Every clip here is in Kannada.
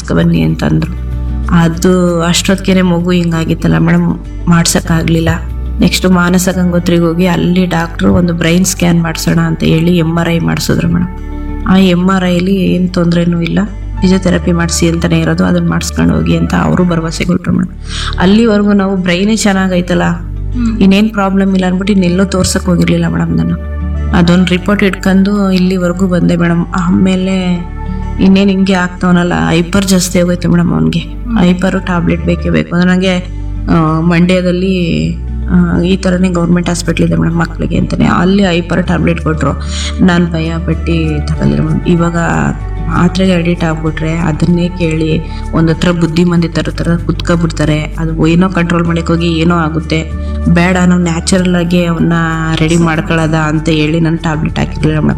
ಮಾಡಿಸ್ಕೊ ಬನ್ನಿ ಅಂತಂದ್ರು ಅದು ಅಷ್ಟೊತ್ತಿಗೆ ಮಗು ಹಿಂಗಾಗಿತ್ತಲ್ಲ ಮೇಡಮ್ ಮಾಡ್ಸೋಕ್ಕಾಗಲಿಲ್ಲ ನೆಕ್ಸ್ಟ್ ಮಾನಸ ಗಂಗೋತ್ರಿಗೆ ಹೋಗಿ ಅಲ್ಲಿ ಡಾಕ್ಟ್ರು ಒಂದು ಬ್ರೈನ್ ಸ್ಕ್ಯಾನ್ ಮಾಡಿಸೋಣ ಅಂತ ಹೇಳಿ ಎಮ್ ಆರ್ ಐ ಮಾಡಿಸಿದ್ರು ಮೇಡಮ್ ಆ ಎಮ್ ಆರ್ ಐಲಿ ಏನು ತೊಂದರೆನೂ ಇಲ್ಲ ಫಿಸಿಯೋಥೆರಪಿ ಮಾಡಿಸಿ ಅಂತಲೇ ಇರೋದು ಅದನ್ನ ಮಾಡಿಸ್ಕೊಂಡು ಹೋಗಿ ಅಂತ ಅವರು ಭರವಸೆ ಕೊಟ್ಟರು ಮೇಡಮ್ ಅಲ್ಲಿವರೆಗೂ ನಾವು ಬ್ರೈನೇ ಚೆನ್ನಾಗೈತಲ್ಲ ಇನ್ನೇನು ಪ್ರಾಬ್ಲಮ್ ಇಲ್ಲ ಅಂದ್ಬಿಟ್ಟು ಇನ್ನೆಲ್ಲೋ ತೋರ್ಸಕ್ಕೆ ಹೋಗಿರ್ಲಿಲ್ಲ ಮೇಡಮ್ ನಾನು ಅದೊಂದು ರಿಪೋರ್ಟ್ ಇಟ್ಕೊಂಡು ಇಲ್ಲಿವರೆಗೂ ಬಂದೆ ಮೇಡಮ್ ಆಮೇಲೆ ಇನ್ನೇನು ಹಿಂಗೆ ಆಗ್ತಾವನಲ್ಲ ಹೈಪರ್ ಜಾಸ್ತಿ ಆಗೋಯ್ತು ಮೇಡಮ್ ಅವನಿಗೆ ಹೈಪರು ಟ್ಯಾಬ್ಲೆಟ್ ಬೇಕೇ ಬೇಕು ಅಂದ್ರೆ ನನಗೆ ಮಂಡ್ಯದಲ್ಲಿ ಆ, ಈ ಥರನೇ ಗೌರ್ಮೆಂಟ್ ಹಾಸ್ಪಿಟ್ಲ್ ಇದೆ ಮೇಡಮ್ ಮಕ್ಕಳಿಗೆ ಅಂತಲೇ ಅಲ್ಲಿ ಹೈಪರ್ ಟ್ಯಾಬ್ಲೆಟ್ ಕೊಟ್ಟರು ನಾನು ಭಯ ಪಟ್ಟು ತಗೊಳ್ಳಿಲ್ಲ ಮೇಡಮ್ ಇವಾಗ ಮಾತ್ರೆಗೆ ಅಡಿಟ್ ಆಗ್ಬಿಟ್ರೆ ಅದನ್ನೇ ಕೇಳಿ ಒಂದು ಹತ್ರ ಬುದ್ಧಿಮಂದಿ ಥರ ಥರ ಕುತ್ಕೊಬಿಡ್ತಾರೆ ಅದು ಏನೋ ಕಂಟ್ರೋಲ್ ಮಾಡಕ್ಕೆ ಹೋಗಿ ಏನೋ ಆಗುತ್ತೆ ಬೇಡ ನಾವು ನ್ಯಾಚುರಲ್ ಆಗಿ ಅವನ್ನ ರೆಡಿ ಮಾಡ್ಕೊಳ್ಳೋದ ಅಂತ ಹೇಳಿ ನಾನು ಟ್ಯಾಬ್ಲೆಟ್ ಹಾಕಿರ್ಲಿಲ್ಲ ಮೇಡಮ್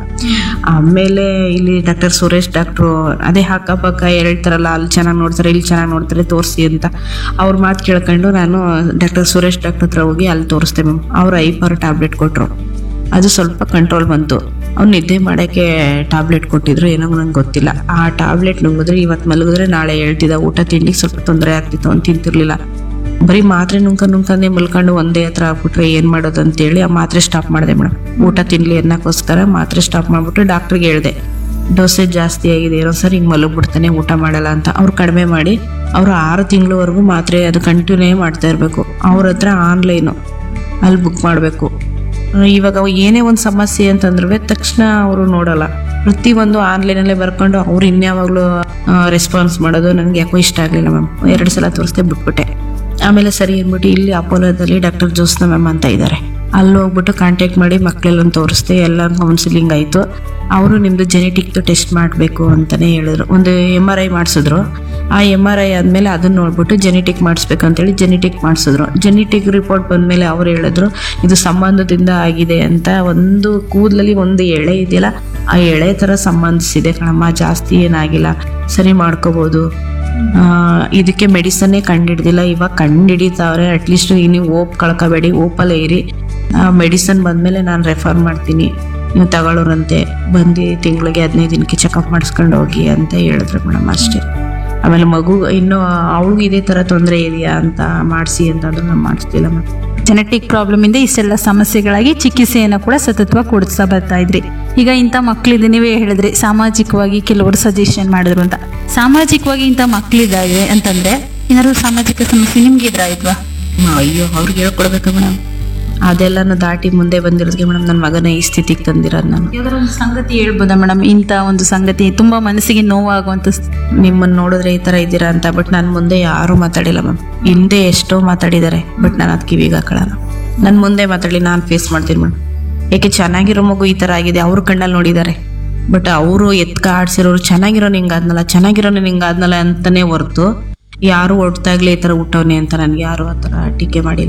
ಆಮೇಲೆ ಇಲ್ಲಿ ಡಾಕ್ಟರ್ ಸುರೇಶ್ ಡಾಕ್ಟ್ರು ಅದೇ ಅಕ್ಕಪಕ್ಕ ಹೇಳ್ತಾರಲ್ಲ ಅಲ್ಲಿ ಚೆನ್ನಾಗಿ ನೋಡ್ತಾರೆ ಇಲ್ಲಿ ಚೆನ್ನಾಗಿ ನೋಡ್ತಾರೆ ತೋರಿಸಿ ಅಂತ ಅವ್ರ ಮಾತು ಕೇಳ್ಕೊಂಡು ನಾನು ಡಾಕ್ಟರ್ ಸುರೇಶ್ ಡಾಕ್ಟರ್ ಹತ್ರ ಹೋಗಿ ಅಲ್ಲಿ ತೋರಿಸ್ದೆ ಮ್ಯಾಮ್ ಅವ್ರು ಐಪರ್ ಟ್ಯಾಬ್ಲೆಟ್ ಕೊಟ್ಟರು ಅದು ಸ್ವಲ್ಪ ಕಂಟ್ರೋಲ್ ಬಂತು ಅವ್ನು ನಿದ್ದೆ ಮಾಡೋಕ್ಕೆ ಟ್ಯಾಬ್ಲೆಟ್ ಕೊಟ್ಟಿದ್ರು ಏನೋ ನಂಗೆ ಗೊತ್ತಿಲ್ಲ ಆ ಟ್ಯಾಬ್ಲೆಟ್ ನುಂಗಿದ್ರೆ ಇವತ್ತು ಮಲಗಿದ್ರೆ ನಾಳೆ ಹೇಳ್ತಿದ್ದ ಊಟ ತಿಂಡಿಗೆ ಸ್ವಲ್ಪ ತೊಂದರೆ ಆಗ್ತಿತ್ತು ಅವ್ನು ತಿಂತಿರ್ಲಿಲ್ಲ ಬರೀ ಮಾತ್ರೆ ನುಂಕ ನುಂಕಂದೇ ಮಲ್ಕೊಂಡು ಒಂದೇ ಹತ್ರ ಆಗ್ಬಿಟ್ರೆ ಏನು ಮಾಡೋದು ಅಂತೇಳಿ ಆ ಮಾತ್ರೆ ಸ್ಟಾಪ್ ಮಾಡಿದೆ ಮೇಡಮ್ ಊಟ ತಿನ್ಲಿ ಅನ್ನೋಕ್ಕೋಸ್ಕರ ಮಾತ್ರೆ ಸ್ಟಾಪ್ ಮಾಡಿಬಿಟ್ಟು ಡಾಕ್ಟ್ರಿಗೆ ಹೇಳಿದೆ ಡೋಸೇಜ್ ಜಾಸ್ತಿ ಆಗಿದೆ ಏನೋ ಸರ್ ಹಿಂಗೆ ಮಲಗ್ಬಿಡ್ತಾನೆ ಊಟ ಮಾಡಲ್ಲ ಅಂತ ಅವ್ರು ಕಡಿಮೆ ಮಾಡಿ ಅವರು ಆರು ತಿಂಗಳವರೆಗೂ ಮಾತ್ರೆ ಅದು ಕಂಟಿನ್ಯೂ ಮಾಡ್ತಾ ಇರಬೇಕು ಅವ್ರ ಹತ್ರ ಆನ್ಲೈನು ಅಲ್ಲಿ ಬುಕ್ ಮಾಡಬೇಕು ಇವಾಗ ಅವು ಏನೇ ಒಂದು ಸಮಸ್ಯೆ ಅಂತಂದ್ರೆ ತಕ್ಷಣ ಅವರು ನೋಡಲ್ಲ ಪ್ರತಿಯೊಂದು ಆನ್ಲೈನಲ್ಲೇ ಬರ್ಕೊಂಡು ಅವ್ರು ಇನ್ಯಾವಾಗಲೂ ರೆಸ್ಪಾನ್ಸ್ ಮಾಡೋದು ನನಗೆ ಯಾಕೋ ಇಷ್ಟ ಆಗಲಿಲ್ಲ ಮ್ಯಾಮ್ ಎರಡು ಸಲ ತೋರಿಸ್ದೆ ಬಿಟ್ಬಿಟ್ಟೆ ಆಮೇಲೆ ಸರಿ ಅಂದ್ಬಿಟ್ಟು ಇಲ್ಲಿ ಅಪೋಲೋದಲ್ಲಿ ಡಾಕ್ಟರ್ ಜ್ಯೋತ್ಸ್ನ ಮ್ಯಾಮ್ ಅಂತ ಇದ್ದಾರೆ ಅಲ್ಲಿ ಹೋಗ್ಬಿಟ್ಟು ಕಾಂಟ್ಯಾಕ್ಟ್ ಮಾಡಿ ಮಕ್ಕಳೆಲ್ಲ ತೋರಿಸ್ದೆ ಎಲ್ಲ ಕೌನ್ಸಿಲಿಂಗ್ ಆಯಿತು ಅವರು ನಿಮ್ಮದು ಜೆನೆಟಿಕ್ದು ಟೆಸ್ಟ್ ಮಾಡಬೇಕು ಅಂತಲೇ ಹೇಳಿದ್ರು ಒಂದು ಎಮ್ ಆರ್ ಐ ಮಾಡಿಸಿದ್ರು ಆ ಎಮ್ ಆರ್ ಐ ಆದಮೇಲೆ ಅದನ್ನ ನೋಡ್ಬಿಟ್ಟು ಜೆನೆಟಿಕ್ ಮಾಡಿಸ್ಬೇಕು ಅಂತೇಳಿ ಜೆನೆಟಿಕ್ ಮಾಡಿಸಿದ್ರು ಜೆನೆಟಿಕ್ ರಿಪೋರ್ಟ್ ಬಂದಮೇಲೆ ಅವ್ರು ಹೇಳಿದ್ರು ಇದು ಸಂಬಂಧದಿಂದ ಆಗಿದೆ ಅಂತ ಒಂದು ಕೂದಲಲ್ಲಿ ಒಂದು ಎಳೆ ಇದೆಯಲ್ಲ ಆ ಎಳೆ ಥರ ಸಂಬಂಧಿಸಿದೆ ಕಣಮ್ಮ ಜಾಸ್ತಿ ಏನಾಗಿಲ್ಲ ಸರಿ ಮಾಡ್ಕೋಬೋದು ಆ, ಇದಕ್ಕೆ ಮೆಡಿಸನ್ನೇ ಕಂಡುಹಿಡ್ದಿಲ್ಲ ಇವಾಗ ಕಂಡುಹಿಡಿತಾವ್ರೆ ಅಟ್ಲೀಸ್ಟ್ ನೀವು ಓಪ್ ಕಳ್ಕೊಬೇಡಿ ಓಪಲ್ಲೇ ಇರಿ ಮೆಡಿಸನ್ ಬಂದಮೇಲೆ ನಾನು ರೆಫರ್ ಮಾಡ್ತೀನಿ ನೀವು ತಗೊಳ್ಳೋರಂತೆ ಬಂದು ತಿಂಗಳಿಗೆ ಹದಿನೈದು ದಿನಕ್ಕೆ ಚೆಕಪ್ ಮಾಡಿಸ್ಕೊಂಡು ಹೋಗಿ ಅಂತ ಹೇಳಿದ್ರು ಮೇಡಮ್ ಅಷ್ಟೇ ಆಮೇಲೆ ಮಗು ಇನ್ನೂ ಅವಳಿಗೂ ಇದೇ ಥರ ತೊಂದರೆ ಇದೆಯಾ ಅಂತ ಮಾಡಿಸಿ ಅಂತಂದ್ರೆ ನಾನು ಮಾಡಿಸ್ತಿಲ್ಲ ಮೇಡಮ್ ಜೆನೆಟಿಕ್ ಪ್ರಾಬ್ಲಮ್ ಇಂದ ಇಷ್ಟೆಲ್ಲ ಸಮಸ್ಯೆಗಳಾಗಿ ಚಿಕಿತ್ಸೆಯನ್ನು ಕೂಡ ಸತತವಾಗಿ ಕೊಡಿಸ್ತಾ ಬರ್ತಾ ಇದ್ರಿ ಈಗ ಇಂಥ ಮಕ್ಕಳಿದೆ ನೀವೇ ಹೇಳಿದ್ರಿ ಸಾಮಾಜಿಕವಾಗಿ ಕೆಲವರು ಸಜೆಷನ್ ಮಾಡಿದ್ರು ಅಂತ ಸಾಮಾಜಿಕವಾಗಿ ಇಂಥ ಮಕ್ಕಳಿದ್ದಾವೆ ಅಂತಂದ್ರೆ ಏನಾದ್ರು ಸಾಮಾಜಿಕ ಸಮಸ್ಯೆ ನಿಮ್ಗೆ ಎದುರಾಯ್ವಾ ಅಯ್ಯೋ ಅವ್ರಿಗೆ ಹೇಳ್ಕೊಡ್ಬೇಕಾ ಮೇಡಮ್ ಅದೆಲ್ಲನೂ ದಾಟಿ ಮುಂದೆ ಬಂದಿರೋದಕ್ಕೆ ಮೇಡಮ್ ನನ್ನ ಮಗನ ಈ ಸ್ಥಿತಿಗೆ ತಂದಿರೋದು ನಾನು ಯಾವ್ದಾರ ಒಂದು ಸಂಗತಿ ಹೇಳ್ಬೋದಾ ಮೇಡಮ್ ಇಂಥ ಒಂದು ಸಂಗತಿ ತುಂಬಾ ಮನಸ್ಸಿಗೆ ನೋವಾಗುವಂತ ಸ್- ನಿಮ್ಮನ್ನ ನೋಡಿದ್ರೆ ಈ ಥರ ಇದ್ದೀರಾ ಅಂತ ಬಟ್ ನಾನು ಮುಂದೆ ಯಾರೂ ಮಾತಾಡಿಲ್ಲ ಮ್ಯಾಮ್ ಹಿಂದೆ ಎಷ್ಟೋ ಮಾತಾಡಿದ್ದಾರೆ ಬಟ್ ನಾನು ಅದು ಕಿವಿಗೆ ಹಾಕೊಳ್ಳಲ್ಲ ನನ್ನ ಮುಂದೆ ಮಾತಾಡಲಿ ನಾನು ಫೇಸ್ ಮಾಡ್ತೀನಿ ಮೇಡಮ್ ಏಕೆ ಚೆನ್ನಾಗಿರೋ ಮಗು ಈ ಥರ ಆಗಿದೆ ಅವ್ರ ಕಣ್ಣಲ್ಲಿ ನೋಡಿದ್ದಾರೆ ಬಟ್ ಅವರು ಎತ್ಕ ಆಡ್ಸಿರೋರು ಚೆನ್ನಾಗಿರೋ ಹಿಂಗಾದ್ನಲ್ಲ ಚೆನ್ನಾಗಿರೋ ಹಿಂಗಾದ್ನಲ್ಲ ಅಂತಲೇ ಹೊರ್ತು ಯಾರು ಒಡ್ತಾಗ್ಲಿ ಈ ಥರ ಹುಟ್ಟವನೆ ಅಂತ ನನಗೆ ಯಾರು ಆ ಥರ ಟೀಕೆ ಮಾಡಿಲ್ಲ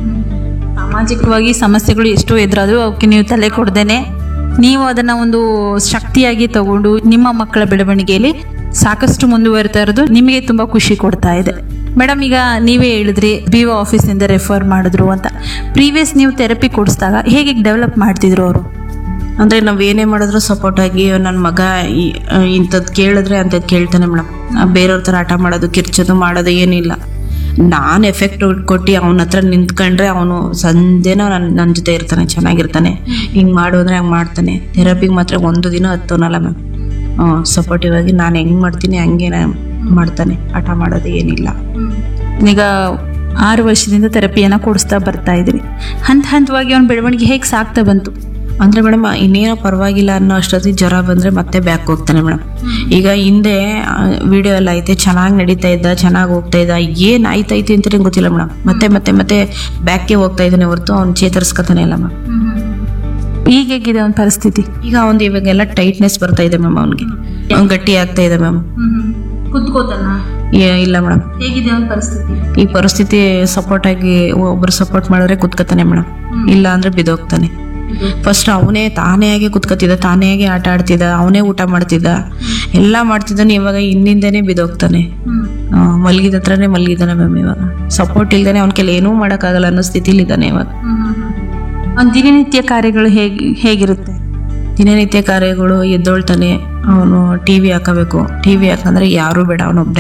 ಸಾಮಾಜಿಕವಾಗಿ ಸಮಸ್ಯೆಗಳು ಎಷ್ಟೋ ಎದುರಾದ್ರು ಅವಕ್ಕೆ ನೀವು ತಲೆ ಕೊಡ್ದೇನೆ ನೀವು ಅದನ್ನ ಒಂದು ಶಕ್ತಿಯಾಗಿ ತಗೊಂಡು ನಿಮ್ಮ ಮಕ್ಕಳ ಬೆಳವಣಿಗೆಯಲ್ಲಿ ಸಾಕಷ್ಟು ಮುಂದುವರಿತಾ ಇರೋದು ನಿಮಗೆ ತುಂಬಾ ಖುಷಿ ಕೊಡ್ತಾ ಇದೆ ಮೇಡಮ್ ಈಗ ನೀವೇ ಹೇಳಿದ್ರಿ ಬಿ ಒ ಆಫೀಸಿಂದ ರೆಫರ್ ಮಾಡಿದ್ರು ಅಂತ ಪ್ರೀವಿಯಸ್ ನೀವು ಥೆರಪಿ ಕೊಡಿಸಿದಾಗ ಹೇಗೆ ಡೆವಲಪ್ ಮಾಡ್ತಿದ್ರು ಅವರು ಅಂದರೆ ನಾವು ಏನೇ ಮಾಡಿದ್ರು ಸಪೋರ್ಟ್ ಆಗಿ ನನ್ನ ಮಗ ಇಂಥದ್ದು ಕೇಳಿದ್ರೆ ಅಂಥದ್ದು ಕೇಳ್ತಾನೆ ಮೇಡಮ್ ಬೇರೆಯವ್ರ ಥರ ಆಟ ಮಾಡೋದು ಕಿರ್ಚೋದು ಮಾಡೋದು ಏನಿಲ್ಲ ನಾನು ಎಫೆಕ್ಟ್ ಕೊಟ್ಟು ಅವನ ಹತ್ರ ನಿಂತ್ಕೊಂಡ್ರೆ ಅವನು ಸಂಜೆನೂ ನನ್ನ ನನ್ನ ಜೊತೆ ಇರ್ತಾನೆ ಚೆನ್ನಾಗಿರ್ತಾನೆ ಹಿಂಗೆ ಮಾಡು ಅಂದರೆ ಹಂಗೆ ಮಾಡ್ತಾನೆ ಥೆರಪಿಗೆ ಮಾತ್ರ ಒಂದು ದಿನ ಹತ್ತೋನಲ್ಲ ಮ್ಯಾಮ್ ಸಪೋರ್ಟಿವ್ ಆಗಿ ನಾನು ಹೆಂಗೆ ಮಾಡ್ತೀನಿ ಹಂಗೆ ನಾನ್ ಮಾಡ್ತಾನೆ ಆಟ ಮಾಡೋದು ಏನಿಲ್ಲ ಈಗ ಆರು ವರ್ಷದಿಂದ ಥೆರಪಿಯನ್ನು ಕೊಡಿಸ್ತಾ ಬರ್ತಾ ಇದ್ರಿ ಹಂತ ಹಂತವಾಗಿ ಅವನ ಬೆಳವಣಿಗೆ ಹೇಗೆ ಸಾಕ್ತಾ ಬಂತು ಅಂದ್ರೆ ಮೇಡಮ್ ಇನ್ನೇನೋ ಪರವಾಗಿಲ್ಲ ಅನ್ನೋ ಅಷ್ಟೊತ್ತಿಗೆ ಜ್ವರ ಬಂದ್ರೆ ಮತ್ತೆ ಬ್ಯಾಕ್ ಹೋಗ್ತಾನೆ ಮೇಡಮ್ ಈಗ ಹಿಂದೆ ವಿಡಿಯೋ ಎಲ್ಲ ಐತೆ ಚೆನ್ನಾಗಿ ನಡೀತಾ ಇದ್ದ ಚೆನ್ನಾಗಿ ಹೋಗ್ತಾ ಇದ್ದ ಏನ್ ಆಯ್ತೈತೆ ಅಂತಾನೆ ಗೊತ್ತಿಲ್ಲ ಮೇಡಮ್ ಮತ್ತೆ ಮತ್ತೆ ಮತ್ತೆ ಬ್ಯಾಕ್ಗೆ ಹೋಗ್ತಾ ಇದ್ದಾನೆ ಹೊರತು ಅವ್ನು ಚೇತರಿಸ್ಕೊತಾನೆ ಇಲ್ಲ ಮ್ಯಾಮ್ ಈಗ ಹೇಗಿದೆ ಅವನ ಪರಿಸ್ಥಿತಿ ಈಗ ಅವ್ನು ಇವಾಗೆಲ್ಲ ಟೈಟ್ನೆಸ್ ಬರ್ತಾ ಇದೆ ಮ್ಯಾಮ್ ಅವ್ನಿಗೆ ಅವ್ನು ಗಟ್ಟಿ ಆಗ್ತಾ ಇದೆ ಮ್ಯಾಮ್ ಕುತ್ಕೋತಾನ ಇಲ್ಲ ಮೇಡಮ್ ಹೇಗಿದೆ ಅವನ ಪರಿಸ್ಥಿತಿ ಈ ಪರಿಸ್ಥಿತಿ ಸಪೋರ್ಟ್ ಆಗಿ ಒಬ್ರು ಸಪೋರ್ಟ್ ಮಾಡಿದ್ರೆ ಕುತ್ಕೋತಾನೆ ಮೇಡಮ್ ಇಲ್ಲ ಅಂದ್ರೆ ಬಿದೋಗ್ತಾನೆ ಫಸ್ಟ್ ಅವನೇ ತಾನೇ ಆಗಿ ಕುತ್ಕೋತಿದ್ದ ತಾನೇ ಆಗಿ ಆಟ ಆಡ್ತಿದ್ದ ಅವನೇ ಊಟ ಮಾಡ್ತಿದ್ದ ಎಲ್ಲ ಮಾಡ್ತಿದ್ದಾನೆ ಇವಾಗ ಹಿಂದಿಂದನೇ ಬಿದೋಗ್ತಾನೆ ಆ, ಮಲಗಿದ ಹತ್ರನೇ ಮಲಗಿದ್ದಾನೆ ಮ್ಯಾಮ್ ಇವಾಗ ಸಪೋರ್ಟ್ ಇಲ್ದೇನೆ ಅವ್ನ ಕೆಲ ಏನೂ ಮಾಡೋಕ್ಕಾಗಲ್ಲ ಅನ್ನೋ ಸ್ಥಿತಿಲಿ ಇದ್ದಾನೆ ಇವಾಗ ಅವನ ದಿನನಿತ್ಯ ಕಾರ್ಯಗಳು ಹೇಗೆ ಹೇಗಿರುತ್ತೆ ದಿನನಿತ್ಯ ಕಾರ್ಯಗಳು ಎದ್ದೊಳ್ತಾನೆ ಅವನು ಟಿ ವಿ ಹಾಕಬೇಕು ಟಿ ವಿ ಹಾಕಂದ್ರೆ ಯಾರೂ ಬೇಡ ಅವನೊಬ್ಬ